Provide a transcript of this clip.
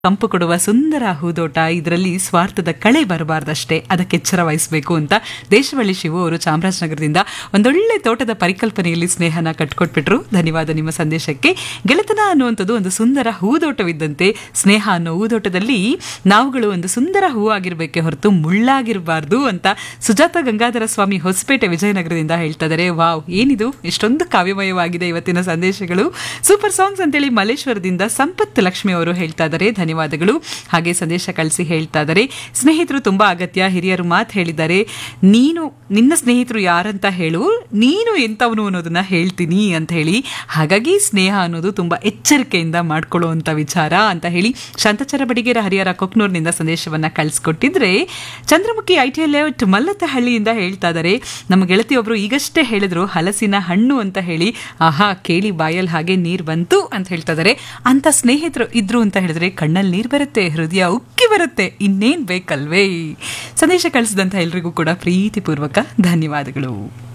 ಕಂಪು ಕೊಡುವ ಸುಂದರ ಹೂದೋಟ ಇದರಲ್ಲಿ ಸ್ವಾರ್ಥದ ಕಳೆ ಬರಬಾರ್ದಷ್ಟೇ ಅದಕ್ಕೆ ಎಚ್ಚರ ವಹಿಸಬೇಕು ಅಂತ ದೇಶವಳ್ಳಿ ಶಿವು ಅವರು ಚಾಮರಾಜನಗರದಿಂದ ಒಂದೊಳ್ಳೆ ತೋಟದ ಪರಿಕಲ್ಪನೆಯಲ್ಲಿ ಸ್ನೇಹನ ಕಟ್ಕೊಟ್ಬಿಟ್ರು ಧನ್ಯವಾದ ನಿಮ್ಮ ಸಂದೇಶಕ್ಕೆ ಗೆಳೆತನ ಅನ್ನುವಂಥದ್ದು ಒಂದು ಸುಂದರ ಹೂದೋಟವಿದ್ದಂತೆ ಸ್ನೇಹ ಅನ್ನೋ ಹೂದೋಟದಲ್ಲಿ ನಾವುಗಳು ಒಂದು ಸುಂದರ ಹೂ ಆಗಿರ್ಬೇಕೆ ಹೊರತು ಮುಳ್ಳಾಗಿರಬಾರ್ದು ಅಂತ ಸುಜಾತ ಗಂಗಾಧರ ಸ್ವಾಮಿ ಹೊಸಪೇಟೆ ವಿಜಯನಗರದಿಂದ ಹೇಳ್ತಾ ಇದ್ದಾರೆ ವಾವ್ ಏನಿದು ಎಷ್ಟೊಂದು ಕಾವ್ಯಮಯವಾಗಿದೆ ಇವತ್ತಿನ ಸಂದೇಶಗಳು ಸೂಪರ್ ಸಾಂಗ್ಸ್ ಅಂತೇಳಿ ಮಲೇಶ್ವರದಿಂದ ಸಂಪತ್ ಲಕ್ಷ್ಮಿ ಅವರು ಹೇಳ್ತಾ ಇದ್ದಾರೆ ಧನ್ಯವಾದಗಳು ಹಾಗೆ ಸಂದೇಶ ಕಳಿಸಿ ಹೇಳ್ತಾ ಇದ್ದಾರೆ ಸ್ನೇಹಿತರು ತುಂಬಾ ಅಗತ್ಯ ಹಿರಿಯರು ಮಾತು ಹೇಳಿದ್ದಾರೆ ನೀನು ನಿನ್ನ ಸ್ನೇಹಿತರು ಯಾರಂತ ಹೇಳು ನೀನು ಎಂಥವನು ಅನ್ನೋದನ್ನ ಹೇಳ್ತೀನಿ ಅಂತ ಹೇಳಿ ಹಾಗಾಗಿ ಸ್ನೇಹ ಅನ್ನೋದು ತುಂಬಾ ಎಚ್ಚರಿಕೆಯಿಂದ ಮಾಡ್ಕೊಳ್ಳುವಂತ ವಿಚಾರ ಅಂತ ಹೇಳಿ ಶಾಂತಚರ ಬಡಿಗೇರ ಹರಿಹರ ಕೊಕ್ನೂರ್ನಿಂದ ಸಂದೇಶವನ್ನ ಕಳಿಸ್ಕೊಟ್ಟಿದ್ರೆ ಚಂದ್ರಮುಖಿ ಐ ಟಿ ಲೇಔಟ್ ಮಲ್ಲತ್ತಹಳ್ಳಿಯಿಂದ ಹೇಳ್ತಾ ಇದ್ದಾರೆ ನಮ್ಮ ಗೆಳತಿಯೊಬ್ರು ಈಗಷ್ಟೇ ಹೇಳಿದ್ರು ಹಲಸಿನ ಹಣ್ಣು ಅಂತ ಹೇಳಿ ಆಹಾ ಕೇಳಿ ಬಾಯಲ್ಲಿ ಹಾಗೆ ನೀರು ಬಂತು ಅಂತ ಹೇಳ್ತಾ ಇದ್ದಾರೆ ಅಂತ ಸ್ನೇಹಿತರು ಇದ್ರು ಅಂತ ಹೇಳಿದ್ರೆ ಕಣ್ಣಲ್ಲಿ ನೀರು ಬರುತ್ತೆ ಹೃದಯ ಉಕ್ಕಿ ಬರುತ್ತೆ ಇನ್ನೇನ್ ಬೇಕಲ್ವೇ ಸಂದೇಶ ಕಳಿಸಿದಂತ ಎಲ್ರಿಗೂ ಕೂಡ ಪ್ರೀತಿಪೂರ್ವಕ ಧನ್ಯವಾದಗಳು